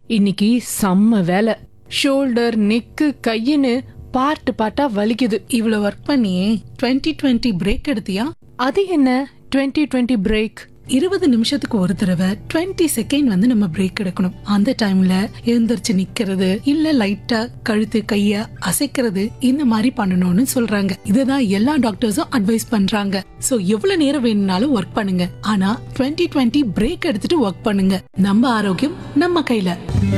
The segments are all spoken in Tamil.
இன்னைக்கு செம்ம வேலை ஷோல்டர் நெக்கு கையின்னு பார்ட் பார்ட்டா வலிக்குது இவ்வளவு ஒர்க் பண்ணி 2020 டுவெண்ட்டி பிரேக் எடுத்தியா அது என்ன 2020 டுவெண்ட்டி பிரேக் இருபது நிமிஷத்துக்கு ஒரு தடவை 20 செகண்ட் வந்து நம்ம பிரேக் எடுக்கணும் அந்த டைம்ல எழுந்திருச்சு நிக்கிறது இல்ல லைட்டா கழுத்து கைய அசைக்கிறது இந்த மாதிரி பண்ணணும்னு சொல்றாங்க இதுதான் எல்லா டாக்டர்ஸும் அட்வைஸ் பண்றாங்க சோ எவ்வளவு நேரம் வேணும்னாலும் ஒர்க் பண்ணுங்க ஆனா 2020 டுவெண்ட்டி பிரேக் எடுத்துட்டு ஒர்க் பண்ணுங்க நம்ம ஆரோக்கியம் நம்ம கையில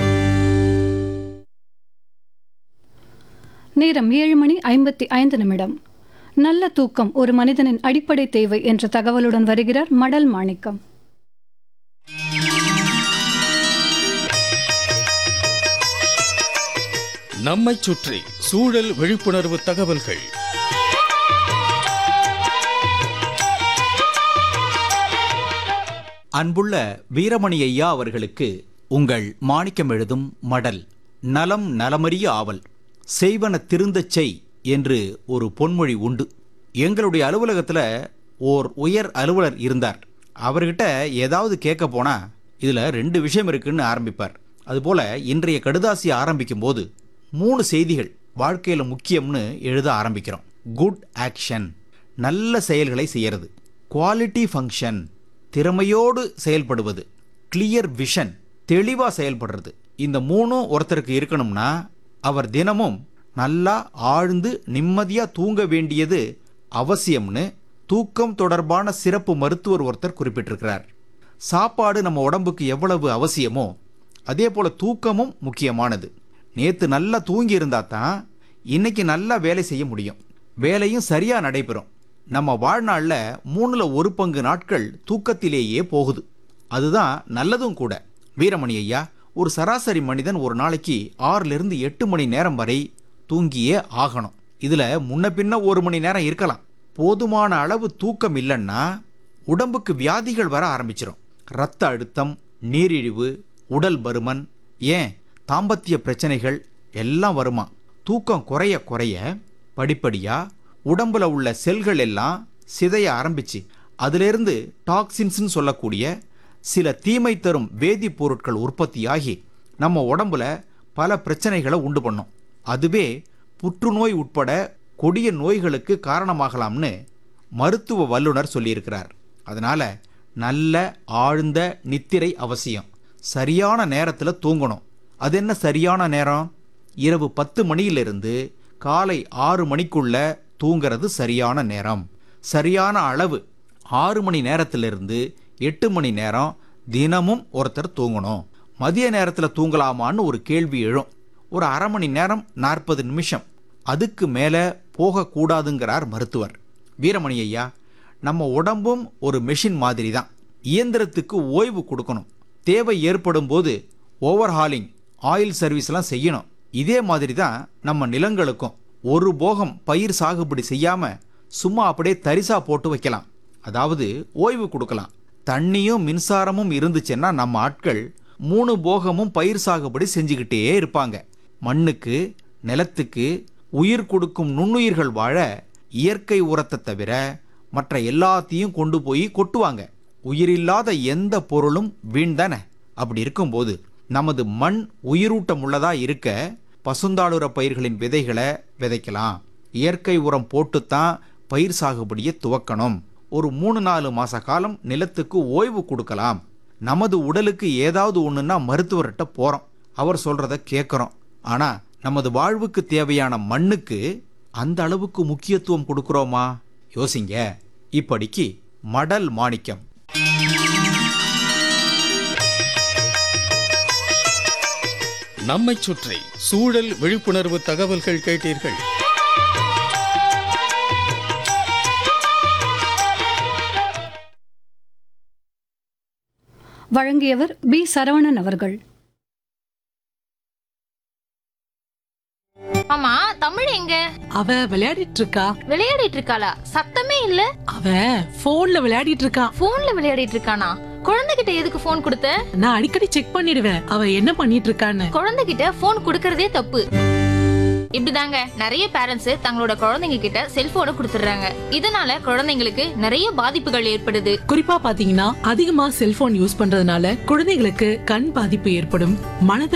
நேரம் ஏழு மணி ஐம்பத்தி ஐந்து நிமிடம் நல்ல தூக்கம் ஒரு மனிதனின் அடிப்படை தேவை என்ற தகவலுடன் வருகிறார் மடல் மாணிக்கம் நம்மைச் சுற்றி சூழல் விழிப்புணர்வு தகவல்கள் அன்புள்ள வீரமணி ஐயா அவர்களுக்கு உங்கள் மாணிக்கம் எழுதும் மடல் நலம் நலமறிய ஆவல் செய்வன திருந்தச் செய் என்று ஒரு பொன்மொழி உண்டு எங்களுடைய அலுவலகத்தில் ஓர் உயர் அலுவலர் இருந்தார் அவர்கிட்ட ஏதாவது கேட்க போனா இதில் ரெண்டு விஷயம் இருக்குன்னு ஆரம்பிப்பார் அதுபோல இன்றைய கடுதாசி ஆரம்பிக்கும் போது மூணு செய்திகள் வாழ்க்கையில் முக்கியம்னு எழுத ஆரம்பிக்கிறோம் குட் ஆக்ஷன் நல்ல செயல்களை செய்யறது குவாலிட்டி ஃபங்க்ஷன் திறமையோடு செயல்படுவது கிளியர் விஷன் தெளிவாக செயல்படுறது இந்த மூணும் ஒருத்தருக்கு இருக்கணும்னா அவர் தினமும் நல்லா ஆழ்ந்து நிம்மதியாக தூங்க வேண்டியது அவசியம்னு தூக்கம் தொடர்பான சிறப்பு மருத்துவர் ஒருத்தர் குறிப்பிட்டிருக்கிறார் சாப்பாடு நம்ம உடம்புக்கு எவ்வளவு அவசியமோ அதே போல தூக்கமும் முக்கியமானது நேத்து நல்லா தூங்கி இருந்தா தான் இன்னைக்கு நல்லா வேலை செய்ய முடியும் வேலையும் சரியா நடைபெறும் நம்ம வாழ்நாள்ல மூணுல ஒரு பங்கு நாட்கள் தூக்கத்திலேயே போகுது அதுதான் நல்லதும் கூட வீரமணி ஐயா ஒரு சராசரி மனிதன் ஒரு நாளைக்கு ஆறுல இருந்து எட்டு மணி நேரம் வரை தூங்கியே ஆகணும் இதுல முன்ன பின்ன ஒரு மணி நேரம் இருக்கலாம் போதுமான அளவு தூக்கம் இல்லைன்னா உடம்புக்கு வியாதிகள் வர ஆரம்பிச்சிடும் ரத்த அழுத்தம் நீரிழிவு உடல் பருமன் ஏன் தாம்பத்திய பிரச்சனைகள் எல்லாம் வருமா தூக்கம் குறைய குறைய படிப்படியா உடம்புல உள்ள செல்கள் எல்லாம் சிதைய ஆரம்பிச்சு அதிலிருந்து டாக்ஸின்ஸ்னு சொல்லக்கூடிய சில தீமை தரும் வேதிப்பொருட்கள் உற்பத்தியாகி நம்ம உடம்புல பல பிரச்சனைகளை உண்டு பண்ணும் அதுவே புற்றுநோய் உட்பட கொடிய நோய்களுக்கு காரணமாகலாம்னு மருத்துவ வல்லுனர் சொல்லியிருக்கிறார் அதனால நல்ல ஆழ்ந்த நித்திரை அவசியம் சரியான நேரத்தில் தூங்கணும் அது என்ன சரியான நேரம் இரவு பத்து மணியிலிருந்து காலை ஆறு மணிக்குள்ள தூங்கிறது சரியான நேரம் சரியான அளவு ஆறு மணி நேரத்திலிருந்து எட்டு மணி நேரம் தினமும் ஒருத்தர் தூங்கணும் மதிய நேரத்தில் தூங்கலாமான்னு ஒரு கேள்வி எழும் ஒரு அரை மணி நேரம் நாற்பது நிமிஷம் அதுக்கு மேலே போகக்கூடாதுங்கிறார் மருத்துவர் வீரமணி ஐயா நம்ம உடம்பும் ஒரு மெஷின் மாதிரி தான் இயந்திரத்துக்கு ஓய்வு கொடுக்கணும் தேவை ஏற்படும் போது ஓவர்ஹாலிங் ஆயில் சர்வீஸ்லாம் செய்யணும் இதே மாதிரி தான் நம்ம நிலங்களுக்கும் ஒரு போகம் பயிர் சாகுபடி செய்யாம சும்மா அப்படியே தரிசா போட்டு வைக்கலாம் அதாவது ஓய்வு கொடுக்கலாம் தண்ணியும் மின்சாரமும் இருந்துச்சுன்னா நம்ம ஆட்கள் மூணு போகமும் பயிர் சாகுபடி செஞ்சுக்கிட்டே இருப்பாங்க மண்ணுக்கு நிலத்துக்கு உயிர் கொடுக்கும் நுண்ணுயிர்கள் வாழ இயற்கை உரத்தை தவிர மற்ற எல்லாத்தையும் கொண்டு போய் கொட்டுவாங்க உயிரில்லாத எந்த பொருளும் வீண் தானே அப்படி இருக்கும்போது நமது மண் உயிரூட்டம் உள்ளதா இருக்க பசுந்தாளுர பயிர்களின் விதைகளை விதைக்கலாம் இயற்கை உரம் போட்டுத்தான் பயிர் சாகுபடியை துவக்கணும் ஒரு மூணு நாலு மாச காலம் நிலத்துக்கு ஓய்வு கொடுக்கலாம் நமது உடலுக்கு ஏதாவது ஒண்ணுன்னா மருத்துவர்கிட்ட போறோம் அவர் சொல்றத கேட்குறோம் ஆனா நமது வாழ்வுக்கு தேவையான மண்ணுக்கு அந்த அளவுக்கு முக்கியத்துவம் கொடுக்கிறோமா யோசிங்க இப்படிக்கு மடல் மாணிக்கம் நம்மைச் சுற்றி சூழல் விழிப்புணர்வு தகவல்கள் கேட்டீர்கள் வழங்கியவர் பி சரவணன் அவர்கள் ஆமா தமிழ் எங்க அவ விளையாடிட்டு இருக்கா விளையாடிட்டு இருக்காளா சத்தமே இல்ல அவ போன்ல விளையாடிட்டு இருக்கா போன்ல விளையாடிட்டு இருக்கானா குழந்தைகிட்ட எதுக்கு போன் கொடுத்த நான் அடிக்கடி செக் பண்ணிடுவேன் அவ என்ன பண்ணிட்டு இருக்கான்னு குழந்தைகிட்ட போன் கொடுக்கறதே தப்பு இப்படிதாங்க நிறைய பேரண்ட்ஸ் தங்களோட குழந்தைங்க கிட்ட செல்போனை கொடுத்துடுறாங்க இதனால குழந்தைங்களுக்கு நிறைய பாதிப்புகள் ஏற்படுது குறிப்பா பாத்தீங்கன்னா அதிகமா செல்போன் யூஸ் பண்றதுனால குழந்தைகளுக்கு கண் பாதிப்பு ஏற்படும் மனத